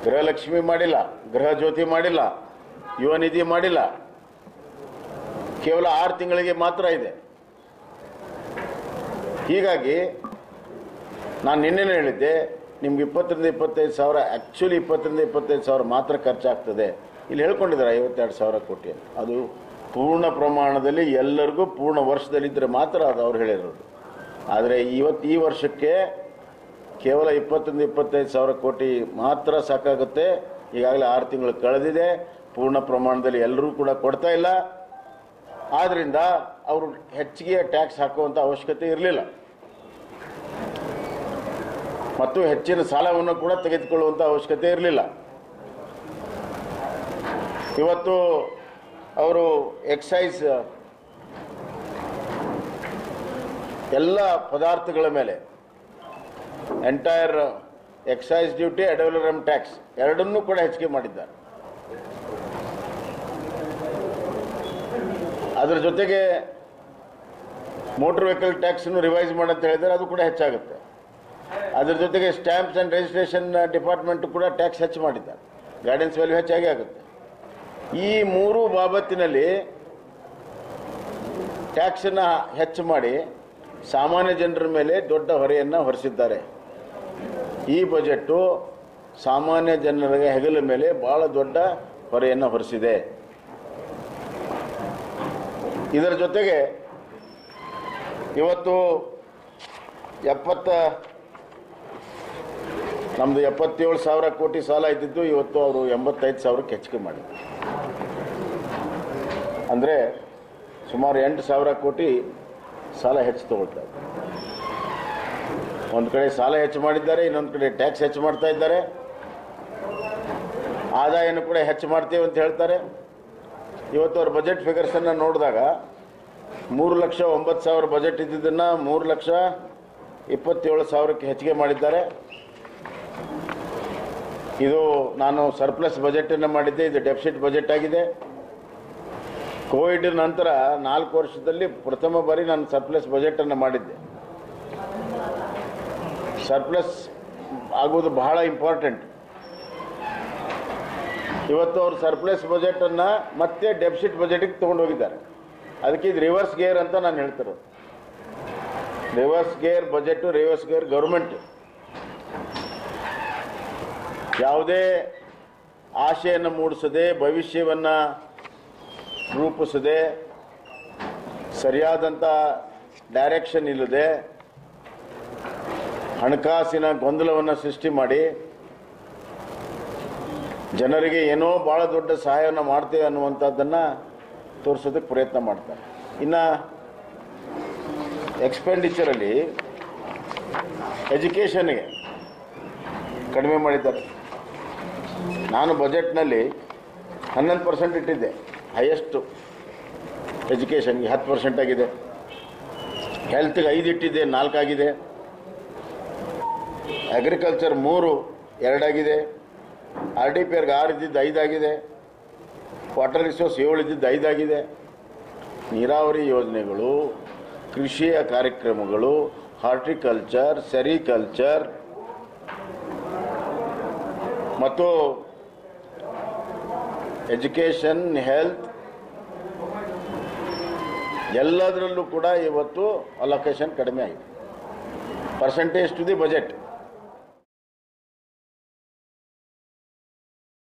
ಗೃಹಲಕ್ಷ್ಮಿ ಮಾಡಿಲ್ಲ ಗೃಹ ಜ್ಯೋತಿ ಮಾಡಿಲ್ಲ ಯುವ ನಿಧಿ ಮಾಡಿಲ್ಲ ಕೇವಲ ಆರು ತಿಂಗಳಿಗೆ ಮಾತ್ರ ಇದೆ ಹೀಗಾಗಿ ನಾನು ನಿನ್ನೆನೇ ಹೇಳಿದ್ದೆ ನಿಮ್ಗೆ ಇಪ್ಪತ್ತರಿಂದ ಇಪ್ಪತ್ತೈದು ಸಾವಿರ ಆ್ಯಕ್ಚುಲಿ ಇಪ್ಪತ್ತರಿಂದ ಇಪ್ಪತ್ತೈದು ಸಾವಿರ ಮಾತ್ರ ಖರ್ಚಾಗ್ತದೆ ಇಲ್ಲಿ ಹೇಳ್ಕೊಂಡಿದ್ದಾರೆ ಐವತ್ತೆರಡು ಸಾವಿರ ಕೋಟಿ ಅಂತ ಅದು ಪೂರ್ಣ ಪ್ರಮಾಣದಲ್ಲಿ ಎಲ್ಲರಿಗೂ ಪೂರ್ಣ ವರ್ಷದಲ್ಲಿದ್ದರೆ ಮಾತ್ರ ಅದು ಅವ್ರು ಹೇಳಿರೋದು ಆದರೆ ಇವತ್ತು ಈ ವರ್ಷಕ್ಕೆ ಕೇವಲ ಇಪ್ಪತ್ತರಿಂದ ಇಪ್ಪತ್ತೈದು ಸಾವಿರ ಕೋಟಿ ಮಾತ್ರ ಸಾಕಾಗುತ್ತೆ ಈಗಾಗಲೇ ಆರು ತಿಂಗಳು ಕಳೆದಿದೆ ಪೂರ್ಣ ಪ್ರಮಾಣದಲ್ಲಿ ಎಲ್ಲರೂ ಕೂಡ ಕೊಡ್ತಾ ಇಲ್ಲ ಆದ್ದರಿಂದ ಅವರು ಹೆಚ್ಚಿಗೆ ಟ್ಯಾಕ್ಸ್ ಹಾಕುವಂಥ ಅವಶ್ಯಕತೆ ಇರಲಿಲ್ಲ ಮತ್ತು ಹೆಚ್ಚಿನ ಸಾಲವನ್ನು ಕೂಡ ತೆಗೆದುಕೊಳ್ಳುವಂಥ ಅವಶ್ಯಕತೆ ಇರಲಿಲ್ಲ ಇವತ್ತು ಅವರು ಎಕ್ಸೈಸ್ ಎಲ್ಲ ಪದಾರ್ಥಗಳ ಮೇಲೆ entire excise duty ad valorem tax ಎರಡನ್ನೂ ಕೂಡ ಹೆಚ್ಚಿಗೆ ಮಾಡಿದ್ದಾರೆ ಅದರ ಜೊತೆಗೆ ಮೋಟರ್ ವೆಹಿಕಲ್ ಟ್ಯಾಕ್ಸನ್ನು ರಿವೈಸ್ ಮಾಡಂತ ಹೇಳಿದರೆ ಅದು ಕೂಡ ಹೆಚ್ಚಾಗುತ್ತೆ ಅದ್ರ ಜೊತೆಗೆ ಸ್ಟ್ಯಾಂಪ್ಸ್ ಆ್ಯಂಡ್ ರಿಜಿಸ್ಟ್ರೇಷನ್ ಡಿಪಾರ್ಟ್ಮೆಂಟ್ ಕೂಡ ಟ್ಯಾಕ್ಸ್ ಹೆಚ್ಚು ಮಾಡಿದ್ದಾರೆ ಗೈಡೆನ್ಸ್ ವ್ಯಾಲ್ಯೂ ಹೆಚ್ಚಾಗಿ ಆಗುತ್ತೆ ಈ ಮೂರು ಬಾಬತ್ತಿನಲ್ಲಿ ಟ್ಯಾಕ್ಸನ್ನು ಹೆಚ್ಚು ಮಾಡಿ ಸಾಮಾನ್ಯ ಜನರ ಮೇಲೆ ದೊಡ್ಡ ಹೊರೆಯನ್ನು ಹೊರಿಸಿದ್ದಾರೆ ಈ ಬಜೆಟ್ಟು ಸಾಮಾನ್ಯ ಜನರ ಹೆಗಲ ಮೇಲೆ ಭಾಳ ದೊಡ್ಡ ಹೊರೆಯನ್ನು ಹೊರಿಸಿದೆ ಇದರ ಜೊತೆಗೆ ಇವತ್ತು ಎಪ್ಪತ್ತ ನಮ್ಮದು ಎಪ್ಪತ್ತೇಳು ಸಾವಿರ ಕೋಟಿ ಸಾಲ ಇದ್ದಿದ್ದು ಇವತ್ತು ಅವರು ಎಂಬತ್ತೈದು ಸಾವಿರಕ್ಕೆ ಹೆಚ್ಚಿಗೆ ಮಾಡಿದ್ರು ಅಂದರೆ ಸುಮಾರು ಎಂಟು ಸಾವಿರ ಕೋಟಿ ಸಾಲ ಹೆಚ್ಚು ತಗೊಳ್ತಾರೆ ಒಂದು ಕಡೆ ಸಾಲ ಹೆಚ್ಚು ಮಾಡಿದ್ದಾರೆ ಇನ್ನೊಂದು ಕಡೆ ಟ್ಯಾಕ್ಸ್ ಹೆಚ್ಚು ಮಾಡ್ತಾ ಇದ್ದಾರೆ ಆದಾಯನೂ ಕೂಡ ಹೆಚ್ಚು ಮಾಡ್ತೀವಿ ಅಂತ ಹೇಳ್ತಾರೆ ಇವತ್ತು ಅವ್ರ ಬಜೆಟ್ ಫಿಗರ್ಸನ್ನು ನೋಡಿದಾಗ ಮೂರು ಲಕ್ಷ ಒಂಬತ್ತು ಸಾವಿರ ಬಜೆಟ್ ಇದ್ದಿದ್ದನ್ನು ಮೂರು ಲಕ್ಷ ಇಪ್ಪತ್ತೇಳು ಸಾವಿರಕ್ಕೆ ಹೆಚ್ಚಿಗೆ ಮಾಡಿದ್ದಾರೆ ಇದು ನಾನು ಸರ್ಪ್ಲಸ್ ಬಜೆಟನ್ನು ಮಾಡಿದ್ದೆ ಇದು ಡೆಫಿಸಿಟ್ ಬಜೆಟ್ ಆಗಿದೆ ಕೋವಿಡ್ ನಂತರ ನಾಲ್ಕು ವರ್ಷದಲ್ಲಿ ಪ್ರಥಮ ಬಾರಿ ನಾನು ಸರ್ಪ್ಲಸ್ ಬಜೆಟನ್ನು ಮಾಡಿದ್ದೆ ಸರ್ಪ್ಲಸ್ ಆಗುವುದು ಬಹಳ ಇಂಪಾರ್ಟೆಂಟ್ ಇವತ್ತು ಅವರು ಸರ್ಪ್ಲಸ್ ಬಜೆಟನ್ನು ಮತ್ತೆ ಡೆಫಿಸಿಟ್ ಬಜೆಟಿಗೆ ತೊಗೊಂಡು ಹೋಗಿದ್ದಾರೆ ಅದಕ್ಕೆ ಇದು ರಿವರ್ಸ್ ಗೇರ್ ಅಂತ ನಾನು ಹೇಳ್ತಿರೋದು reverse gear budget reverse gear government ಯಾವುದೇ ಆಶೆಯನ್ನು ಮೂಡಿಸದೆ ಭವಿಷ್ಯವನ್ನು ರೂಪಿಸದೆ ಸರಿಯಾದಂಥ ಡೈರೆಕ್ಷನ್ ಇಲ್ಲದೆ ಹಣಕಾಸಿನ ಗೊಂದಲವನ್ನು ಸೃಷ್ಟಿ ಮಾಡಿ ಜನರಿಗೆ ಏನೋ ಭಾಳ ದೊಡ್ಡ ಸಹಾಯವನ್ನು ಮಾಡ್ತೇವೆ ಅನ್ನುವಂಥದ್ದನ್ನು ತೋರಿಸೋದಕ್ಕೆ ಪ್ರಯತ್ನ ಮಾಡ್ತಾರೆ ಇನ್ನು ಎಕ್ಸ್ಪೆಂಡಿಚರಲ್ಲಿ ಎಜುಕೇಷನ್ಗೆ ಕಡಿಮೆ ಮಾಡಿದ್ದಾರೆ ನಾನು ಬಜೆಟ್ನಲ್ಲಿ ಹನ್ನೊಂದು ಪರ್ಸೆಂಟ್ ಇಟ್ಟಿದ್ದೆ ಹೈಯೆಸ್ಟು ಎಜುಕೇಷನ್ಗೆ ಹತ್ತು ಪರ್ಸೆಂಟ್ ಆಗಿದೆ ಹೆಲ್ತ್ಗೆ ಐದು ಇಟ್ಟಿದ್ದೆ ನಾಲ್ಕಾಗಿದೆ ಅಗ್ರಿಕಲ್ಚರ್ ಮೂರು ಎರಡಾಗಿದೆ ಆರ್ ಡಿ ಪಿ ಆರ್ಗೆ ಆರು ಇದ್ದಿದ್ದು ಐದಾಗಿದೆ ವಾಟರ್ ರಿಸೋರ್ಸ್ ಏಳು ಇದ್ದಿದ್ದು ಐದಾಗಿದೆ ನೀರಾವರಿ ಯೋಜನೆಗಳು ಕೃಷಿಯ ಕಾರ್ಯಕ್ರಮಗಳು ಹಾರ್ಟಿಕಲ್ಚರ್ ಸೆರಿಕಲ್ಚರ್ ಮತ್ತು ಎಜುಕೇಷನ್ ಹೆಲ್ತ್ ಎಲ್ಲದರಲ್ಲೂ ಕೂಡ ಇವತ್ತು ಅಲೊಕೇಶನ್ ಕಡಿಮೆ ಆಗಿದೆ ಪರ್ಸೆಂಟೇಜ್ ಟು ದಿ ಬಜೆಟ್